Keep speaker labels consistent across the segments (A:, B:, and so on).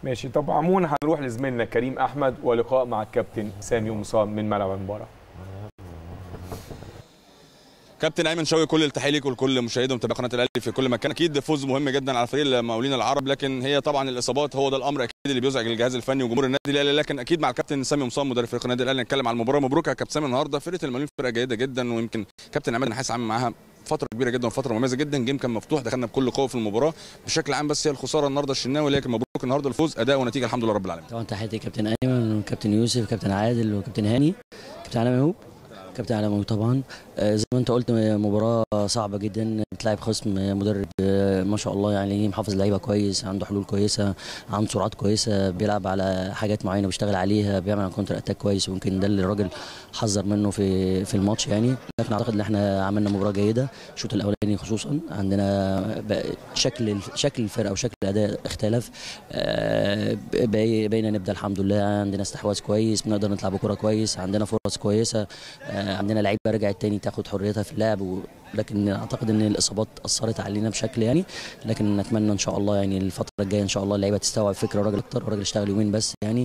A: ماشي طب عموما هنروح لزميلنا كريم احمد ولقاء مع الكابتن سامي ومصاب من ملعب المباراه
B: كابتن ايمن شوقي كل التحيه ليك ولكل مشاهدي ومتابعي قناه الاهلي في كل مكان اكيد فوز مهم جدا على فريق المقاولين العرب لكن هي طبعا الاصابات هو ده الامر اكيد اللي بيزعج الجهاز الفني وجمهور النادي الاهلي لكن اكيد مع الكابتن سامي مصاب مدرب فريق النادي الاهلي نتكلم على المباراه مبروك يا كابتن سامي النهارده فرقه المقاولين فرقه جيده جدا ويمكن كابتن عماد نحاس عامل معاها فتره كبيره جدا وفتره مميزه جدا جيم كان مفتوح دخلنا بكل قوه في المباراه بشكل عام بس هي الخساره النهارده الشناوي لكن مبروك النهارده الفوز اداء ونتيجه الحمد لله رب العالمين
C: طبعا تحياتي كابتن ايمن وكابتن يوسف وكابتن عادل وكابتن هاني كابتن علي مهوب كابتن علي مهوب طبعا آه، زي ما انت قلت مباراه صعبه جدا بتلعب خصم مدرب آه، ما شاء الله يعني محافظ لعيبه كويس عنده حلول كويسه عنده سرعات كويسه بيلعب على حاجات معينه بيشتغل عليها بيعمل كونتر اتاك كويس ويمكن ده اللي الراجل حذر منه في في الماتش يعني لكن اعتقد ان احنا عملنا مباراه جيده الشوط الاولاني خصوصا عندنا بقى- شكل شكل الفرقه وشكل الاداء اختلف آه، بقي- بقينا نبدا الحمد لله عندنا استحواذ كويس بنقدر نطلع بكره كويس عندنا فرص كويسه آه، عندنا لعيبه رجعت تاني تاخد حريتها في اللعب و... لكن اعتقد ان الاصابات اثرت علينا بشكل يعني لكن نتمنى ان شاء الله يعني الفتره الجايه ان شاء الله اللعيبه تستوعب فكره الراجل اكتر الراجل اشتغل يومين بس يعني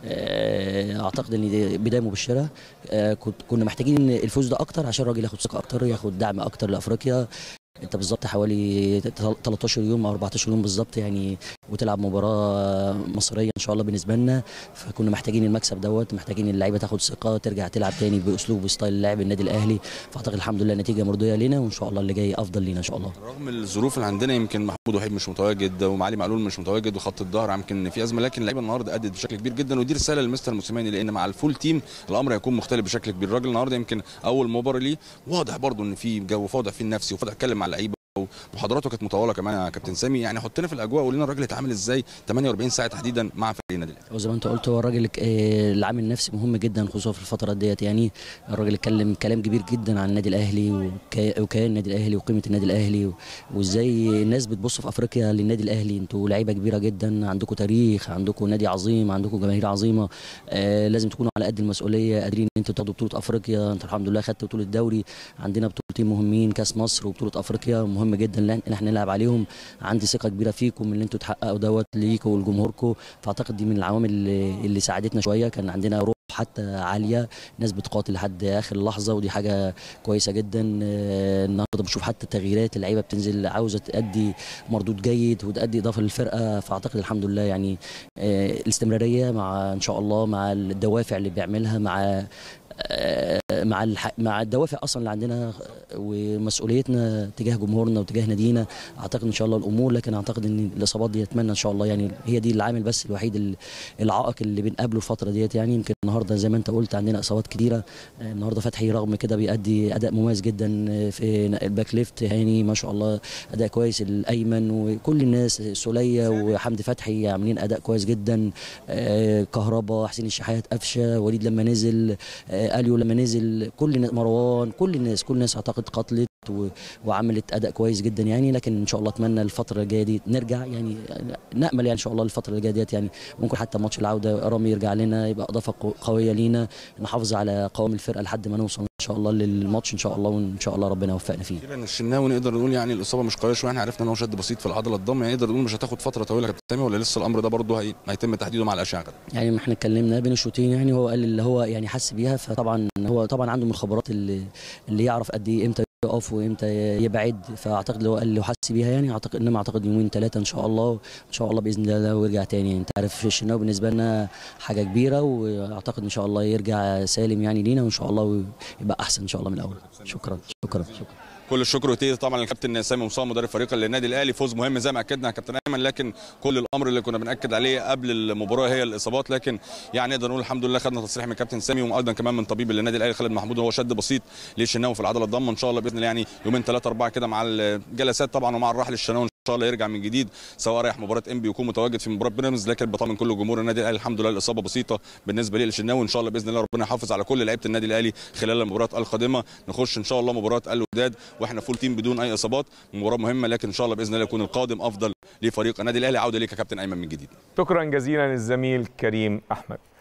C: آه، اعتقد ان دي بدايه مبشره آه، كنت- كنا محتاجين الفوز ده اكتر عشان الراجل ياخد ثقه اكتر ياخد دعم اكتر لافريقيا انت بالظبط حوالي 13 يوم او 14 يوم بالظبط يعني وتلعب مباراه مصريه ان شاء الله بالنسبه لنا فكنا محتاجين المكسب دوت محتاجين اللعيبه تاخد ثقه ترجع تلعب تاني باسلوب وستايل لعب النادي الاهلي فاعتقد الحمد لله نتيجه مرضيه لنا وان شاء الله اللي جاي افضل لينا ان شاء الله
B: رغم الظروف اللي عندنا يمكن محمود وحيد مش متواجد ومعالي معلول مش متواجد وخط الظهر يمكن في ازمه لكن اللعيبه النهارده ادت بشكل كبير جدا ودي رساله لمستر موسيماني لان مع الفول تيم الامر هيكون مختلف بشكل كبير الراجل النهارده يمكن اول مباراه ليه واضح برضه ان في جو واضح فيه النفسي وفضل اتكلم مع اللعيبه ومحاضراته كانت مطوله كمان يا كابتن سامي يعني حطنا في الاجواء وقول لنا الراجل اتعامل ازاي 48 ساعه تحديدا مع فريق النادي الاهلي
C: وزي ما انت قلت هو الراجل آه، العامل النفسي مهم جدا خصوصا في الفتره ديت يعني الراجل اتكلم كلام كبير جدا عن النادي الاهلي وكي- وكيان النادي الاهلي وقيمه النادي الاهلي و- وازاي الناس بتبص في افريقيا للنادي الاهلي انتوا لعيبه كبيره جدا عندكم تاريخ عندكم نادي عظيم عندكم جماهير عظيمه آه لازم تكونوا على قد المسؤوليه قادرين ان انتوا تاخدوا بطوله افريقيا انتوا الحمد لله خدتوا بطوله دوري عندنا بطولتين مهمين كاس مصر وبطوله افريقيا مهم جدا ان احنا نلعب عليهم عندي ثقه كبيره فيكم ان انتوا تحققوا دوت ليكم ولجمهوركم فاعتقد دي من العوامل اللي, اللي ساعدتنا شويه كان عندنا روح حتى عاليه ناس بتقاتل لحد اخر لحظه ودي حاجه كويسه جدا آه، النهارده بشوف حتى التغييرات اللعيبه بتنزل عاوزه تادي مردود جيد وتادي اضافه للفرقه فاعتقد الحمد لله يعني آه، الاستمراريه مع ان شاء الله مع الدوافع اللي بيعملها مع آه، مع الح... مع الدوافع اصلا اللي عندنا ومسؤوليتنا تجاه جمهورنا وتجاه نادينا اعتقد ان شاء الله الامور لكن اعتقد ان الاصابات دي اتمنى ان شاء الله يعني هي دي العامل بس الوحيد ال- العائق اللي بنقابله الفتره ديت يعني يمكن النهارده زي ما انت قلت عندنا اصابات كتيره آه، النهارده فتحي رغم كده بيأدي اداء مميز جدا آه، في الباك ليفت هاني ما شاء الله اداء كويس الايمن وكل الناس سوليه وحمدي فتحي عاملين اداء كويس جدا آه، كهربا حسين الشحات قفشه وليد لما نزل آه، اليو لما نزل كل الناس- مروان كل الناس كل الناس اعتقد قاتلت و- وعملت اداء كويس جدا يعني لكن ان شاء الله اتمنى الفتره الجايه دي نرجع يعني نامل يعني ان شاء الله الفتره الجايه ديت يعني ممكن حتى ماتش العوده رامي يرجع لنا يبقى اضافه قو- قويه لينا نحافظ على قوام الفرقه لحد ما نوصل ان شاء الله للماتش ان شاء الله وان شاء الله ربنا يوفقنا فيه
B: تقريبا الشناوي نقدر نقول يعني الاصابه مش قويه شويه احنا عرفنا ان هو شد بسيط في العضله الضم يعني نقدر نقول مش هتاخد فتره طويله يا كابتن سامي ولا لسه الامر ده برضه هي... هيتم تحديده مع الاشعه كده
C: يعني ما احنا اتكلمنا بين الشوطين يعني هو قال اللي هو يعني حس بيها فطبعا هو طبعا عنده من الخبرات اللي اللي يعرف قد ايه امتى يقف وامتى يبعد فاعتقد لو قال لو حس بيها يعني اعتقد انما اعتقد يومين ثلاثه ان شاء الله ان شاء الله باذن الله ويرجع تاني انت عارف الشناوي بالنسبه لنا حاجه كبيره واعتقد ان شاء الله يرجع سالم يعني لينا وان شاء الله يبقى احسن ان شاء الله من الاول شكرا شكرا شكرا
B: كل الشكر والتقدير طبعا للكابتن سامي مصطفى مدرب فريق النادي الاهلي فوز مهم زي ما اكدنا يا كابتن ايمن لكن كل الامر اللي كنا بناكد عليه قبل المباراه هي الاصابات لكن يعني نقدر نقول الحمد لله خدنا تصريح من كابتن سامي وايضا كمان من طبيب النادي الاهلي خالد محمود هو شد بسيط للشناوي في العضله الضمه ان شاء الله باذن الله يعني يومين ثلاثه اربعه كده مع الجلسات طبعا ومع الراحل الشناوي ان شاء الله يرجع من جديد سواء رايح مباراه انبي يكون متواجد في مباراه بيراميدز لكن بطمن كل جمهور النادي الاهلي الحمد لله الاصابه بسيطه بالنسبه لي للشناوي وان شاء الله باذن الله ربنا يحافظ على كل لعيبه النادي الاهلي خلال المباريات القادمه نخش ان شاء الله مباراه الوداد واحنا فول تيم بدون اي اصابات مباراه مهمه لكن ان شاء الله باذن الله يكون القادم افضل لفريق النادي الاهلي عوده ليك يا كابتن ايمن من جديد
A: شكرا جزيلا للزميل كريم احمد